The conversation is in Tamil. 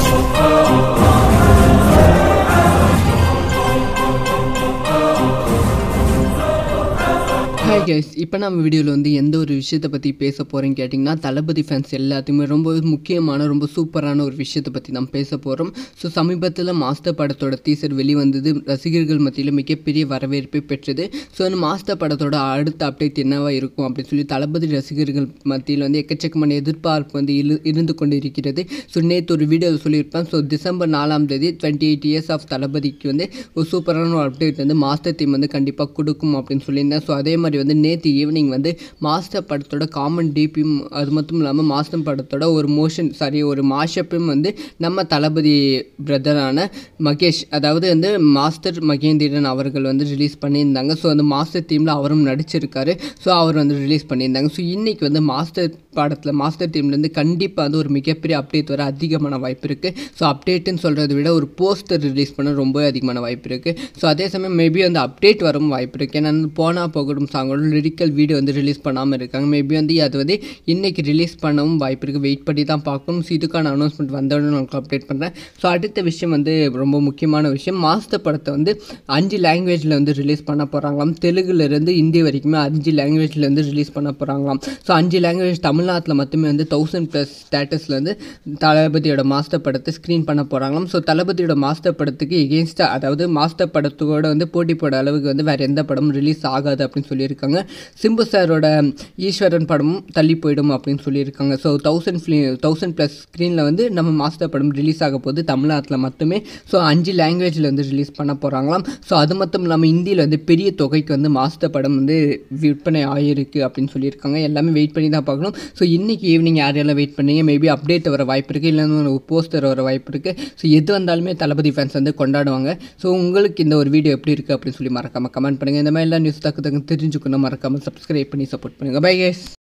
ஹாய் கைஸ் இப்போ நம்ம வீடியோவில் வந்து எந்த ஒரு விஷயத்தை பற்றி பேச போகிறேன்னு கேட்டிங்கன்னா தளபதி ஃபேன்ஸ் எல்லாத்தையுமே ரொம்ப முக்கியமான ரொம்ப சூப்பரான ஒரு விஷயத்தை பற்றி நம்ம பேச போகிறோம் ஸோ சமீபத்தில் மாஸ்டர் படத்தோட டீசர் வெளிவந்தது ரசிகர்கள் மத்தியில் மிகப்பெரிய வரவேற்பை பெற்றது ஸோ அந்த மாஸ்டர் படத்தோட அடுத்த அப்டேட் என்னவா இருக்கும் அப்படின்னு சொல்லி தளபதி ரசிகர்கள் மத்தியில் வந்து எக்கச்சக்கமான எதிர்பார்ப்பு வந்து இரு இருந்து கொண்டு இருக்கிறது ஸோ நேற்று ஒரு வீடியோ சொல்லியிருப்பேன் ஸோ டிசம்பர் நாலாம் தேதி டுவெண்ட்டி எயிட் இயர்ஸ் ஆஃப் தளபதிக்கு வந்து ஒரு சூப்பரான ஒரு அப்டேட் வந்து மாஸ்டர் டீம் வந்து கண்டிப்பாக கொடுக்கும் அப்படின்னு சொல்லியிருந்தேன் ஸோ அதே மாதிரி வந்து நேற்று ஈவினிங் வந்து மாஸ்டர் படத்தோட காமன் டிபியும் அது மட்டும் இல்லாமல் மாஸ்டர் படத்தோட ஒரு மோஷன் சாரி ஒரு மாஷப்பும் வந்து நம்ம தளபதி பிரதரான மகேஷ் அதாவது வந்து மாஸ்டர் மகேந்திரன் அவர்கள் வந்து ரிலீஸ் பண்ணியிருந்தாங்க ஸோ அந்த மாஸ்டர் டீமில் அவரும் நடிச்சிருக்காரு ஸோ அவர் வந்து ரிலீஸ் பண்ணியிருந்தாங்க ஸோ இன்றைக்கி வந்து மாஸ்டர் படத்தில் மாஸ்டர் டீம்லேருந்து கண்டிப்பாக வந்து ஒரு மிகப்பெரிய அப்டேட் வர அதிகமான வாய்ப்பு இருக்குது ஸோ அப்டேட்டுன்னு சொல்கிறத விட ஒரு போஸ்டர் ரிலீஸ் பண்ண ரொம்ப அதிகமான வாய்ப்பு இருக்குது ஸோ அதே சமயம் மேபி வந்து அப்டேட் வரும் வாய்ப்பு இருக்குது ஏன்னா போனால் போகட்டும் சாங்கோட லிரிக்கல் வீடியோ வந்து ரிலீஸ் பண்ணாமல் இருக்காங்க மேபி வந்து அது வந்து இன்றைக்கி ரிலீஸ் பண்ணவும் வாய்ப்பு இருக்குது வெயிட் பண்ணி தான் பார்க்கணும் ஸோ இதுக்கான அனௌன்ஸ்மெண்ட் வந்தோடனே உங்களுக்கு அப்டேட் பண்ணுறேன் ஸோ அடுத்த விஷயம் வந்து ரொம்ப முக்கியமான விஷயம் மாஸ்டர் படத்தை வந்து அஞ்சு லாங்குவேஜில் வந்து ரிலீஸ் பண்ண போகிறாங்களாம் தெலுங்குலேருந்து ஹிந்தி வரைக்குமே அஞ்சு லாங்குவேஜில் வந்து ரிலீஸ் பண்ண போகிறாங்களாம் ஸோ அஞ்சு லாங்குவேஜ் தமிழ்நாட்டில் மட்டுமே வந்து தௌசண்ட் ப்ளஸ் ஸ்டேட்டஸில் வந்து தளபதியோட மாஸ்டர் படத்தை ஸ்க்ரீன் பண்ண போகிறாங்களாம் ஸோ தளபதியோட மாஸ்டர் படத்துக்கு எகென்ஸ்டாக அதாவது மாஸ்டர் படத்தோட வந்து போட்டி போட அளவுக்கு வந்து வேறு எந்த படமும் ரிலீஸ் ஆகாது அப்படின்னு சொல்லியிருக்காங்க சிம்பு சாரோட ஈஸ்வரன் படமும் தள்ளி போயிடும் அப்படின்னு சொல்லியிருக்காங்க so thousand fifty thousand plus ஸ்க்ரீனில் வந்து நம்ம மாஸ்டர் படம் ரிலீஸ் ஆக போகுது தமிழ்நாட்டில் மட்டுமே ஸோ அஞ்சு லாங்குவேஜில் வந்து ரிலீஸ் பண்ண போகிறாங்களாம் ஸோ அது மட்டும் இல்லாமல் இந்தியில் வந்து பெரிய தொகைக்கு வந்து மாஸ்டர் படம் வந்து விற்பனை ஆகிருக்கு அப்படின்னு சொல்லியிருக்காங்க எல்லாமே வெயிட் பண்ணி தான் பார்க்கணும் ஸோ இன்றைக்கி ஈவினிங் யாரெல்லாம் வெயிட் பண்ணீங்க மேபி அப்டேட் வர வாய்ப்பு இருக்குது இல்லைன்னா ஒரு போஸ்டர் வர வாய்ப்பு இருக்குது ஸோ எது வந்தாலுமே தளபதி ஃபேன்ஸ் வந்து கொண்டாடுவாங்க ஸோ உங்களுக்கு இந்த ஒரு வீடியோ எப்படி இருக்குது அப்படின்னு சொல்லி மறக்காமல் கமெண்ட் பண்ணுங்கள் இந்த மாதிரி எல்லாம் நியூஸ் தக்கு தக்கு தெரிஞ்சுக்கணும் மறக்காமல் சப்ஸ்கிரைப் பண்ணி சப்போர்ட் பண்ணுங்கள் பை கேஸ்